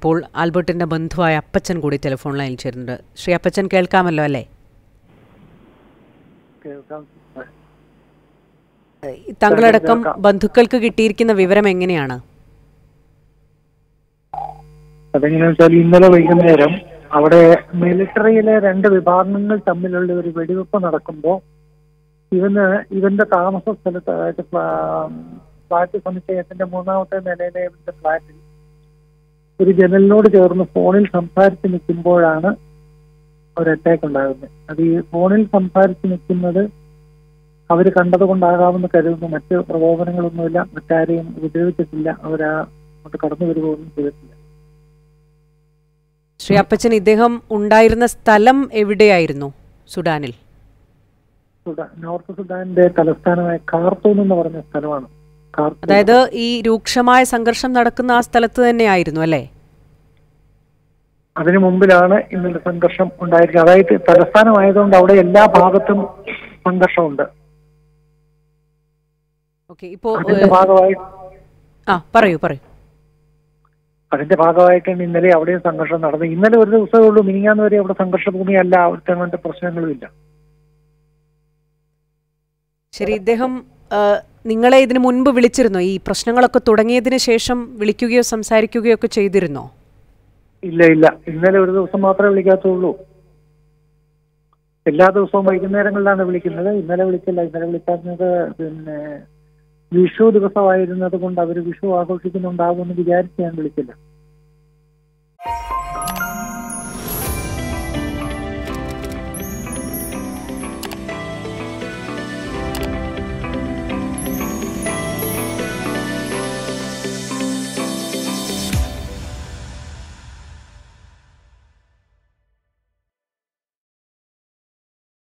ഇപ്പോൾ ആൽബർട്ടിന്റെ ബന്ധുവായ അപ്പച്ചൻ കൂടി ടെലിഫോൺ ലൈനിൽ ചേരുന്നുണ്ട് ശ്രീ അപ്പച്ചൻ കേൾക്കാമല്ലോ അല്ലേ കേൾക്കാം താങ്കളടക്കം കേൾക്കാം. ബന്ധുക്കൾക്ക് കിട്ടിയിരിക്കുന്ന വിവരം എങ്ങനെയാണ് അതെങ്ങനെയാ വെച്ചാൽ ഇന്നലെ വൈകുന്നേരം അവിടെ മിലിറ്ററിയിലെ രണ്ട് വിഭാഗങ്ങൾ തമ്മിലുള്ള ഒരു വെടിവെപ്പ് നടക്കുമ്പോൾ ഇവന് ഇവന്റെ താമസ സ്ഥലത്ത് അതായത് ഫ്ലാ- ഫ്ലാറ്റ് സമുച്ചയത്തിന്റെ മൂന്നാമത്തെ നിലയിലെ ഇവന്റെ ഫ്ലാറ്റിൽ ഒരു ജനലിനോട് ചേർന്ന് ഫോണിൽ സംസാരിച്ച് നിൽക്കുമ്പോഴാണ് ഒരു അറ്റാക്ക് ഉണ്ടാകുന്നത് അത് ഈ ഫോണിൽ സംസാരിച്ച് നിൽക്കുന്നത് അവർ കണ്ടത് കൊണ്ടാകാമെന്ന് കരുതുന്നു മറ്റ് പ്രകോപനങ്ങളൊന്നുമില്ല മറ്റാരെയും ഉപദ്രവിച്ചിട്ടില്ല അവരാ അങ്ങോട്ട് കടന്നു വരികയൊന്നും ചെയ്തിട്ടില്ല ശ്രീ അപ്പച്ചൻ ഇദ്ദേഹം ഉണ്ടായിരുന്ന സ്ഥലം എവിടെയായിരുന്നു സുഡാനിൽ സുഡാൻ നോർത്ത് സുഡാന്റെ തലസ്ഥാനമായ കാർത്തൂം എന്ന് പറഞ്ഞ സ്ഥലമാണ് കാർത്തൂം അതായത് ഈ രൂക്ഷമായ സംഘർഷം നടക്കുന്ന ആ സ്ഥലത്ത് തന്നെയായിരുന്നു അല്ലേ അതിനു മുമ്പിലാണ് ഇന്നലെ സംഘർഷം ഉണ്ടായിരിക്കുന്നത് അതായത് തലസ്ഥാനമായതുകൊണ്ട് അവിടെ എല്ലാ ഭാഗത്തും സംഘർഷമുണ്ട് ഓക്കെ ഇപ്പോ അതിന്റെ ഏഹ്, ഭാഗമായി ആ പറയൂ പറയൂ അതിന്റെ ഭാഗമായിട്ടാണ് ഇന്നലെ അവിടെയും സംഘർഷം നടന്നത് ഇന്നലെ ഒരു ദിവസമേ ഉള്ളൂ മിനിങ്ങാന്ന് വരെ അവിടെ സംഘർഷ ഭൂമിയല്ല അവിടുത്തെ അങ്ങനത്തെ പ്രശ്നങ്ങളും ഇല്ല ശരി ഇദ്ദേഹം ആ, നിങ്ങളെ ഇതിനു മുൻപ് വിളിച്ചിരുന്നോ ഈ പ്രശ്നങ്ങളൊക്കെ തുടങ്ങിയതിന് ശേഷം വിളിക്കുകയോ സംസാരിക്കുകയോ ഒക്കെ ചെയ്തിരുന്നോ ഇല്ല ഇല്ല ഇന്നലെ ഒരു ദിവസം മാത്രമേ വിളിക്കാത്തുള്ളൂ എല്ലാ ദിവസവും വൈകുന്നേരങ്ങളിലാണ് വിളിക്കുന്നത് ഇന്നലെ വിളിച്ചില്ല ഇന്നലെ വിളിക്കാത്തത് പിന്നെ വിഷു ദിവസമായിരുന്നത് കൊണ്ട് അവർ വിഷു ആഘോഷിക്കുന്നുണ്ടാകുമെന്ന് വിചാരിച്ച് ഞാൻ വിളിച്ചില്ല